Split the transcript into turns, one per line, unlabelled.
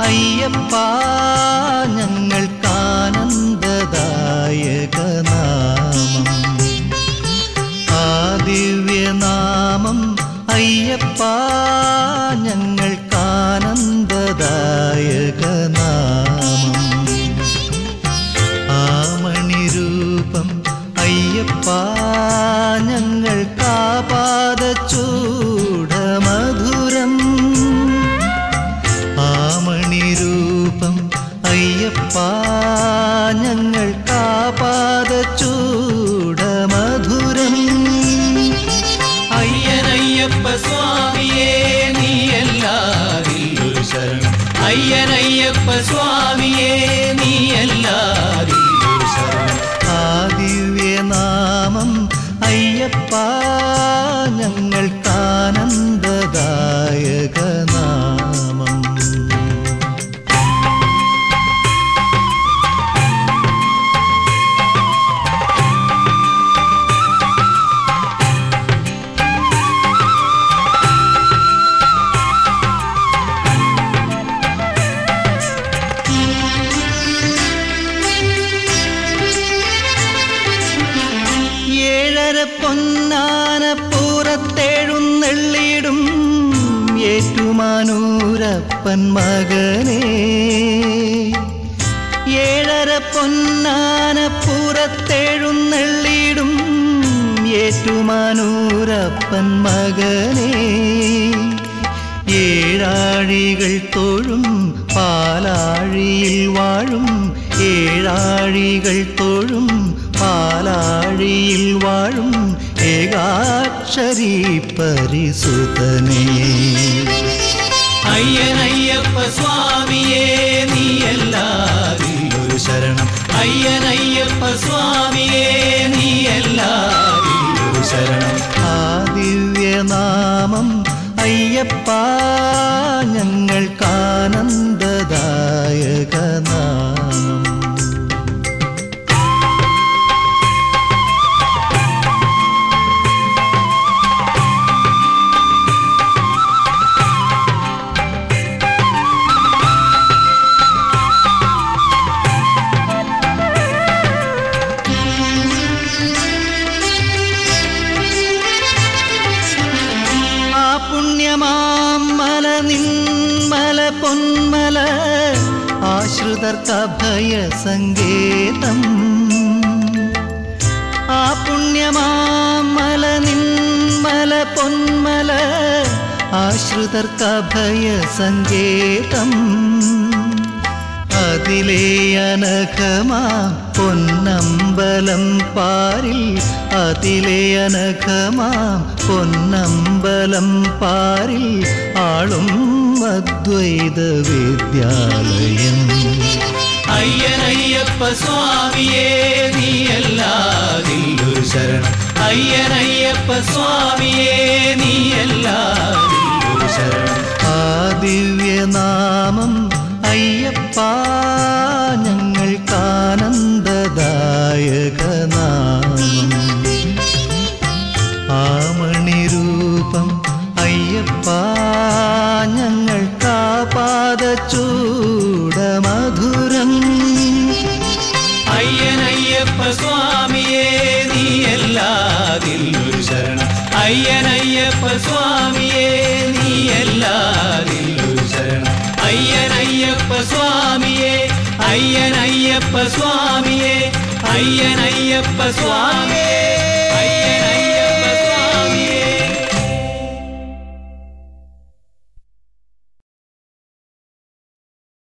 അയ്യപ്പ ഞങ്ങൾക്കാനന്ദദായക നാമം ആ ദിവ്യനാമം അയ്യപ്പ ഞങ്ങൾക്കാനന്ദദായക നാമം ആ മണിരൂപം അയ്യപ്പ ഞങ്ങൾക്കാപാദച്ചൂടമധുരം ആ മണിരൂപം അയ്യപ്പ ഞങ്ങൾക്കാപാദച്ചൂടമധുരം
അയ്യനയ്യപ്പ സ്വാമിയേ നീയല്ലാതില്ലൊരു ശരണം അയ്യനയ്യപ്പ സ്വാമിയേ നീയല്ലാതില്ലൊരു ശരണം
ആ ദിവ്യനാമം അയ്യപ്പ ഞങ്ങൾക്കാനന്ദദായക നാമം ഏഴര പൊന്നാന പൂരത്തെഴുന്നെള്ളിടും ഏറ്റുമാനൂരപ്പൻ മകനേ ഏഴര പൊന്നാന പൂരത്തെഴുന്നെള്ളിടും ഏറ്റുമാനൂരപ്പൻ മകനേ ഏഴാഴികൾ തൊഴും പാലാഴിയിൽ വാഴും ഏഴാഴികൾ തൊഴും പാലാഴിയിൽ വാഴും ഏകാക്ഷരി പരിസുതനേ
അയ്യനയ്യപ്പ സ്വാമിയേ നീയല്ലാതില്ലൊരു ശരണം അയ്യനയ്യപ്പ സ്വാമിയേ നീയല്ലാതില്ലൊരു ശരണം
ആ ദിവ്യനാമം അയ്യപ്പ ഞങ്ങൾക്കാനന്ദദായക നാമം ആ പുണ്യമാം മല നിന്മല പൊന്മല ആശ്രിതർക്കഭയ സങ്കേതം ആ പുണ്യമാം മല നിന്മല പൊന്മല ആശ്രിതർക്കഭയ സങ്കേതം അതിലെ അനഘമാ പൊന്നമ്പലം പാരിൽ അതിലെ അനഘമാ പൊന്നമ്പലം പാരിൽ ആളും അദ്വൈത വിദ്യാലയം
അയ്യനയ്യപ്പ സ്വാമിയേ നീയല്ലാതില്ലൊരു ശരണം അയ്യനയ്യപ്പ സ്വാമിയേ നീയല്ലാതില്ലൊരു ശരണം
ആ ദിവ്യനാമം അയ്യപ്പ ഞങ്ങൾക്കാനന്ദദായക നാമം ആ മണിരൂപം അയ്യപ്പ ഞങ്ങൾക്കാപാദച്ചൂടമധുരം
അയ്യനയ്യപ്പ സ്വാമിയേ നീയല്ലാതില്ലൊരു ശരണം അയ്യനയ്യപ്പ സ്വാമിയേ നീയല്ലാതില്ലൊരു ശരണം അയ്യനയ്യപ്പ സ്വാമിയേ അയ്യനയ്യപ്പ സ്വാമിയേ അയ്യനയ്യപ്പ സ്വാമിയേ അയ്യ